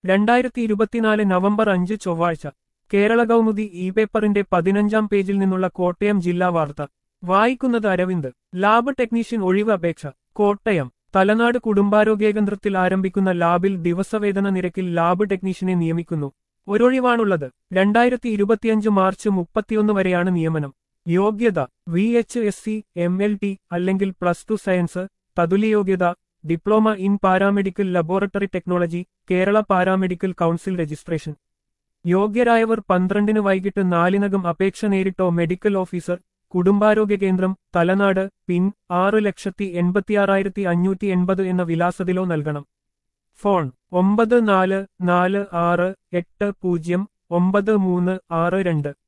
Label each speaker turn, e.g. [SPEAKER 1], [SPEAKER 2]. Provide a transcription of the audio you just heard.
[SPEAKER 1] രണ്ടായിരത്തി ഇരുപത്തിനാല് നവംബർ അഞ്ച് ചൊവ്വാഴ്ച കേരള കൗമുദി ഇ പേപ്പറിന്റെ പതിനഞ്ചാം പേജിൽ നിന്നുള്ള കോട്ടയം ജില്ലാ വാർത്ത വായിക്കുന്നത് അരവിന്ദ് ലാബ് ടെക്നീഷ്യൻ ഒഴിവ് അപേക്ഷ കോട്ടയം തലനാട് കുടുംബാരോഗ്യ കേന്ദ്രത്തിൽ ആരംഭിക്കുന്ന ലാബിൽ ദിവസവേതന നിരക്കിൽ ലാബ് ടെക്നീഷ്യനെ നിയമിക്കുന്നു ഒരൊഴിവാണുള്ളത് രണ്ടായിരത്തി ഇരുപത്തിയഞ്ച് മാർച്ച് മുപ്പത്തിയൊന്ന് വരെയാണ് നിയമനം യോഗ്യത V H S C M L T അല്ലെങ്കിൽ പ്ലസ് ടു സയൻസ് തതുല്യയോഗ്യത diploma in paramedical laboratory technology Kerala paramedical council registration യോഗ്യരായവർ പന്ത്രണ്ടിന് വൈകിട്ട് നാലിനകം അപേക്ഷ നേരിട്ടോ മെഡിക്കൽ ഓഫീസർ കുടുംബാരോഗ്യ കേന്ദ്രം തലനാട് പിൻ ആറ് ലക്ഷത്തി എൺപത്തിയാറായിരത്തി അഞ്ഞൂറ്റി എൺപത് എന്ന വിലാസത്തിലോ നൽകണം ഫോൺ ഒമ്പത് നാല് നാല് ആറ് എട്ട് പൂജ്യം ഒമ്പത് മൂന്ന് ആറ് രണ്ട്